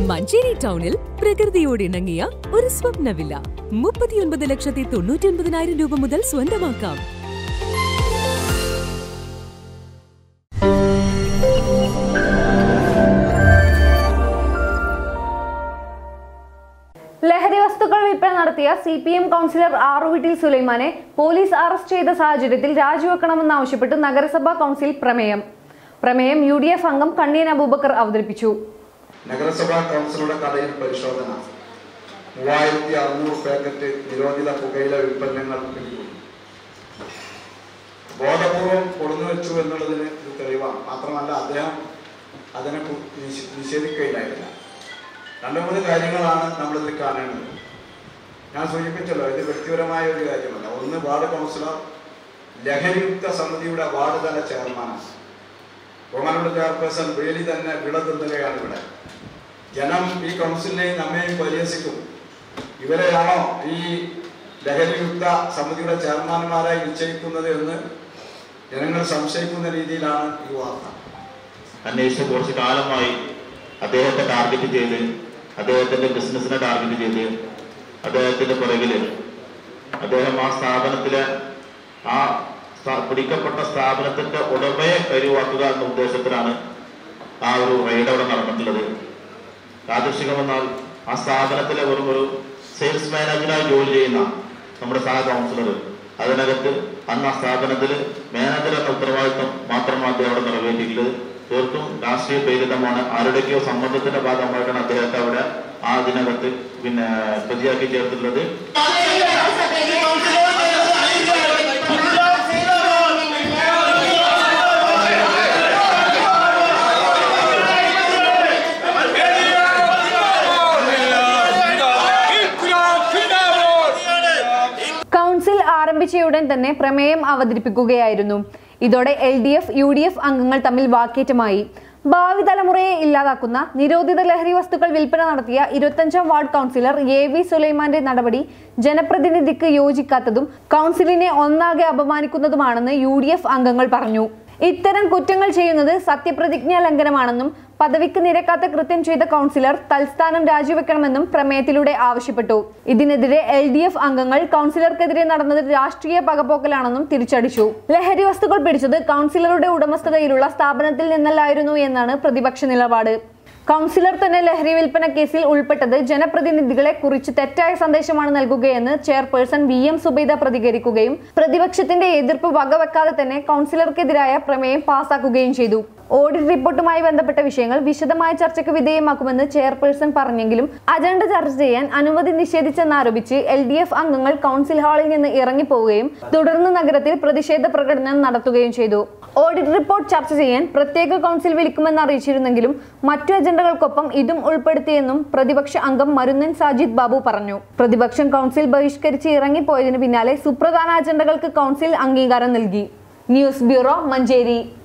മഞ്ചേരി ടൗണിൽ പ്രകൃതിയോട് ഇണങ്ങിയ ഒരു സ്വപ്ന വില്ല മുപ്പത്തിയൊൻപത് ലക്ഷത്തി തൊണ്ണൂറ്റി ഒൻപതിനായിരം രൂപ മുതൽ സ്വന്തമാക്കാം ലഹരി വസ്തുക്കൾ വിൽപ്പന നടത്തിയ സി പി എം കൗൺസിലർ ആറുവീട്ടിൽ സുലൈമാനെ പോലീസ് അറസ്റ്റ് ചെയ്ത സാഹചര്യത്തിൽ രാജിവെക്കണമെന്നാവശ്യപ്പെട്ട് നഗരസഭാ കൗൺസിൽ പ്രമേയം പ്രമേയം യു ഡി എഫ് അംഗം കണ്ണിയൻ അബൂബക്കർ അവതരിപ്പിച്ചു നഗരസഭാ കൗൺസിലറുടെ കടയിൽ പരിശോധന മൂവായിരത്തി അറുന്നൂറ് പാക്കറ്റ് നിരോധിത പുകയില ഉൽപ്പന്നങ്ങൾ പിടികൂടി ബോധപൂർവം കൊടുന്നു വെച്ചു എന്നുള്ളതിന് ഇത് തെളിവാണ് മാത്രമല്ല അദ്ദേഹം അതിനെ കു- നിഷേ- നിഷേധിക്കുകയില്ലായില്ല രണ്ടു മൂന്ന് കാര്യങ്ങളാണ് നമ്മളിതിൽ കാണേണ്ടത് ഞാൻ സൂചിപ്പിച്ചല്ലോ ഇത് വ്യക്തിപരമായ ഒരു കാര്യമല്ല ഒന്ന് വാർഡ് കൗൺസിലർ ലഹരിയുക്ത സമിതിയുടെ വാർഡ് തല ചെയർമാനാണ് ബഹുമാനപ്പെട്ട ചെയർപേഴ്സൺ വേലി തന്നെ വിളതുന്നവയാണ് ഇവിടെ ജനം ഈ കൗൺസിലിനെയും നമ്മെയും പരിഹസിക്കും ഇവരെയാണോ ഈ ലഹരിയുക്ത സമിതിയുടെ ചെയർമാൻമാരായി നിശ്ചയിക്കുന്നത് എന്ന് ജനങ്ങൾ സംശയിക്കുന്ന രീതിയിലാണ് ഈ വാർത്ത അന്വേഷിച്ച് കുറച്ച് കാലമായി അദ്ദേഹത്തെ ടാർഗറ്റ് ചെയ്ത് അദ്ദേഹത്തിന്റെ ബിസിനസ്സിനെ ടാർഗറ്റ് ചെയ്ത് അദ്ദേഹത്തിന്റെ പുറകില് അദ്ദേഹം ആ സ്ഥാപനത്തിലെ ആ സ്ഥാ- പിടിക്കപ്പെട്ട സ്ഥാപനത്തിന്റെ ഉടമയെ കരുവാക്കുക എന്ന ഉദ്ദേശത്തിലാണ് ആ ഒരു റെയ്ഡ് അവിടെ നടന്നിട്ടുള്ളത് യാദൃശികമെന്നാൽ ആ സ്ഥാപനത്തിലെ വെറും ഒരു സെയിൽസ് മാനേജറായി ജോലി ചെയ്യുന്ന നമ്മുടെ സഹ കൗൺസിലർ അതിനകത്ത് അന്ന് ആ സ്ഥാപനത്തിൽ മാനേജർ എന്ന ഉത്തരവാദിത്വം മാത്രമാണ് അദ്ദേഹം അവിടെ നിറവേറ്റിയിട്ടുള്ളത് തീർത്തും രാഷ്ട്രീയ പ്രേരിതമാണ് ആരുടെയൊക്കെയോ സമ്മർദ്ദത്തിന്റെ ഭാഗമായിട്ടാണ് അദ്ദേഹത്തെ അവിടെ ആ അതിനകത്ത് പിന്നെ പ്രതിയാക്കി ചേർത്തിട്ടുള്ളത് കൗൺസിൽ ആരംഭിച്ചയുടൻ തന്നെ പ്രമേയം അവതരിപ്പിക്കുകയായിരുന്നു ഇതോടെ L D F U D F അംഗങ്ങൾ തമ്മിൽ വാക്കേറ്റമായി ഭാവി തലമുറയെ ഇല്ലാതാക്കുന്ന നിരോധിത ലഹരി വസ്തുക്കൾ വിൽപ്പന നടത്തിയ ഇരുപത്തഞ്ചാം വാർഡ് കൗൺസിലർ എ വി സുലൈമാന്റെ നടപടി ജനപ്രതിനിധിക്ക് യോജിക്കാത്തതും കൗൺസിലിനെ ഒന്നാകെ അപമാനിക്കുന്നതുമാണെന്ന് യു ഡി എഫ് അംഗങ്ങൾ പറഞ്ഞു ഇത്തരം കുറ്റങ്ങൾ ചെയ്യുന്നത് സത്യപ്രതിജ്ഞാ ലംഘനമാണെന്നും പദവിക്ക് നിരക്കാത്ത കൃത്യം ചെയ്ത കൗൺസിലർ തൽസ്ഥാനം രാജിവെക്കണമെന്നും പ്രമേയത്തിലൂടെ ആവശ്യപ്പെട്ടു ഇതിനെതിരെ എൽ ഡി എഫ് അംഗങ്ങൾ കൗൺസിലർക്കെതിരെ നടന്നത് രാഷ്ട്രീയ പകപോക്കലാണെന്നും തിരിച്ചടിച്ചു ലഹരി വസ്തുക്കൾ പിടിച്ചത് കൗൺസിലറുടെ ഉടമസ്ഥതയിലുള്ള സ്ഥാപനത്തിൽ നിന്നല്ലായിരുന്നു എന്നാണ് പ്രതിപക്ഷ നിലപാട് കൗൺസിലർ തന്നെ ലഹരി വിൽപ്പന കേസിൽ ഉൾപ്പെട്ടത് ജനപ്രതിനിധികളെ കുറിച്ച് തെറ്റായ സന്ദേശമാണ് നൽകുകയെന്ന് ചെയർപേഴ്സൺ വി എം സുബൈദ പ്രതികരിക്കുകയും പ്രതിപക്ഷത്തിന്റെ എതിർപ്പ് വകവെക്കാതെ തന്നെ കൗൺസിലർക്കെതിരായ പ്രമേയം പാസാക്കുകയും ചെയ്തു ഓഡിറ്റ് റിപ്പോർട്ടുമായി ബന്ധപ്പെട്ട വിഷയങ്ങൾ വിശദമായ ചർച്ചയ്ക്ക് വിധേയമാക്കുമെന്ന് ചെയർപേഴ്സൺ പറഞ്ഞെങ്കിലും അജണ്ട ചർച്ച ചെയ്യാൻ അനുമതി നിഷേധിച്ചെന്നാരോപിച്ച് എൽ ഡി എഫ് അംഗങ്ങൾ കൗൺസിൽ ഹാളിൽ നിന്ന് ഇറങ്ങിപ്പോവുകയും തുടർന്ന് നഗരത്തിൽ പ്രതിഷേധ പ്രകടനം നടത്തുകയും ചെയ്തു ഓഡിറ്റ് റിപ്പോർട്ട് ചർച്ച ചെയ്യാൻ പ്രത്യേക കൗൺസിൽ വിളിക്കുമെന്ന് അറിയിച്ചിരുന്നെങ്കിലും മറ്റു അജണ്ടകൾക്കൊപ്പം ഇതും ഉൾപ്പെടുത്തിയെന്നും പ്രതിപക്ഷ അംഗം മരുന്നൻ സാജിദ് ബാബു പറഞ്ഞു പ്രതിപക്ഷം കൗൺസിൽ ബഹിഷ്കരിച്ച് ഇറങ്ങിപ്പോയതിനു പിന്നാലെ സുപ്രധാന അജണ്ടകൾക്ക് കൗൺസിൽ അംഗീകാരം നൽകി ന്യൂസ് ബ്യൂറോ മഞ്ചേരി